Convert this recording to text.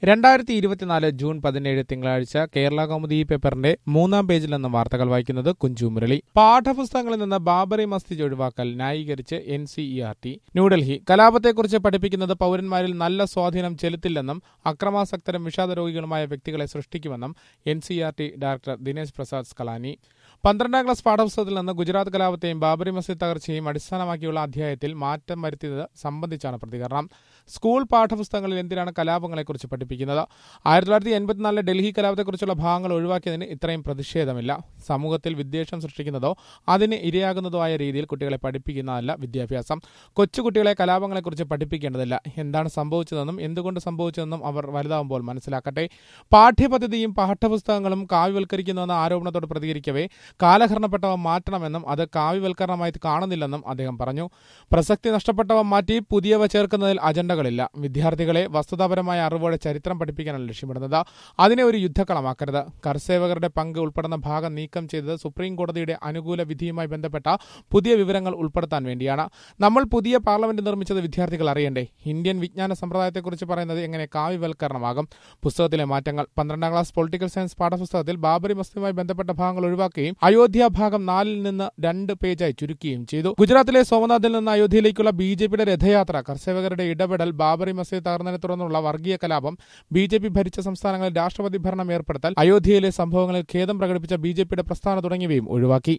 രണ്ടായിരത്തി ഇരുപത്തിനാല് ജൂൺ പതിനേഴ് തിങ്കളാഴ്ച കേരള കൗമുദി പേപ്പറിന്റെ മൂന്നാം പേജിൽ നിന്ന് വാർത്തകൾ വായിക്കുന്നത് കുഞ്ചു മുരളി പാഠപുസ്തകങ്ങളിൽ നിന്ന് ബാബറി മസ്ജിദ് ഒഴിവാക്കൽ ന്യായീകരിച്ച് N C E R T New Delhi കലാപത്തെക്കുറിച്ച് പഠിപ്പിക്കുന്നത് പൌരന്മാരിൽ നല്ല സ്വാധീനം ചെലുത്തില്ലെന്നും അക്രമാസക്തരും വിഷാദ രോഗികളുമായ വ്യക്തികളെ സൃഷ്ടിക്കുമെന്നും N C R T director Dinesh Prasad Saklani പന്ത്രണ്ടാം ക്ലാസ് പാഠപുസ്തകത്തിൽ നിന്ന് ഗുജറാത്ത് കലാപത്തെയും ബാബറി മസ്ജിദ് തകർച്ചയും അടിസ്ഥാനമാക്കിയുള്ള അധ്യായത്തിൽ മാറ്റം വരുത്തിയത് സംബന്ധിച്ചാണ് പ്രതികരണം സ്കൂൾ പാഠപുസ്തകങ്ങളിൽ എന്തിനാണ് കലാപങ്ങളെക്കുറിച്ച് പഠിപ്പിക്കുന്നത് ആയിരത്തി തൊള്ളായിരത്തി എൺപത്തിനാലിലെ ഡൽഹി കലാപത്തെക്കുറിച്ചുള്ള ഭാഗങ്ങൾ ഒഴിവാക്കിയതിന് ഇത്രയും പ്രതിഷേധമില്ല സമൂഹത്തിൽ വിദ്വേഷം സൃഷ്ടിക്കുന്നതോ അതിന് ഇരയാകുന്നതോ ആയ രീതിയിൽ കുട്ടികളെ പഠിപ്പിക്കുന്നതല്ല വിദ്യാഭ്യാസം കൊച്ചുകുട്ടികളെ കലാപങ്ങളെക്കുറിച്ച് പഠിപ്പിക്കേണ്ടതില്ല എന്താണ് സംഭവിച്ചതെന്നും എന്തുകൊണ്ട് സംഭവിച്ചതെന്നും അവർ വലുതാവുമ്പോൾ മനസ്സിലാക്കട്ടെ പാഠ്യപദ്ധതിയും പാഠപുസ്തകങ്ങളും കാവ്യവൽക്കരിക്കുന്നുവെന്ന ആരോപണത്തോട് പ്രതികരിക്കവേ കാലഹരണപ്പെട്ടവ മാറ്റണമെന്നും അത് കാവ്യവൽക്കരണമായി കാണുന്നില്ലെന്നും അദ്ദേഹം പറഞ്ഞു പ്രസക്തി നഷ്ടപ്പെട്ടവ മാറ്റി പുതിയവ ചേർക്കുന്നതിൽ അജണ്ടകളില്ല വിദ്യാർത്ഥികളെ വസ്തുതാപരമായ അറിവോടെ ചരിത്രം പഠിപ്പിക്കാനാണ് ലക്ഷ്യമിടുന്നത് അതിനെ ഒരു യുദ്ധക്കളമാക്കരുത് കർസേവകരുടെ പങ്ക് ഉൾപ്പെടുന്ന ഭാഗം നീക്കം ചെയ്തത് സുപ്രീം കോടതിയുടെ അനുകൂല വിധിയുമായി ബന്ധപ്പെട്ട പുതിയ വിവരങ്ങൾ ഉൾപ്പെടുത്താൻ വേണ്ടിയാണ് നമ്മൾ പുതിയ പാർലമെന്റ് നിർമ്മിച്ചത് വിദ്യാർത്ഥികൾ അറിയണ്ടേ ഇന്ത്യൻ വിജ്ഞാന സമ്പ്രദായത്തെക്കുറിച്ച് പറയുന്നത് എങ്ങനെ കാവ്യവൽക്കരണമാകും പുസ്തകത്തിലെ മാറ്റങ്ങൾ പന്ത്രണ്ടാം ക്ലാസ് പൊളിറ്റിക്കൽ സയൻസ് പാഠപുസ്തകത്തിൽ ബാബറി മസ്ജിദുമായി ബന്ധപ്പെട്ട ഭാഗങ്ങൾ ഒഴിവാക്കുകയും അയോധ്യ ഭാഗം നാലിൽ നിന്ന് രണ്ട് പേജായി ചുരുക്കുകയും ചെയ്തു ഗുജറാത്തിലെ സോമനാഥിൽ നിന്ന് അയോധ്യയിലേക്കുള്ള ബി ജെ പിയുടെ രഥയാത്ര കർഷകരുടെ ഇടപെടൽ ബാബറി മസ്ജിദ് തകർന്നതിനെ തുടർന്നുള്ള വർഗീയ കലാപം ബി ജെ പി ഭരിച്ച സംസ്ഥാനങ്ങളിൽ രാഷ്ട്രപതി ഭരണം ഏർപ്പെടുത്തൽ അയോധ്യയിലെ സംഭവങ്ങളിൽ ഖേദം പ്രകടിപ്പിച്ച ബി ജെ പിയുടെ പ്രസ്ഥാനം തുടങ്ങിയവയും ഒഴിവാക്കി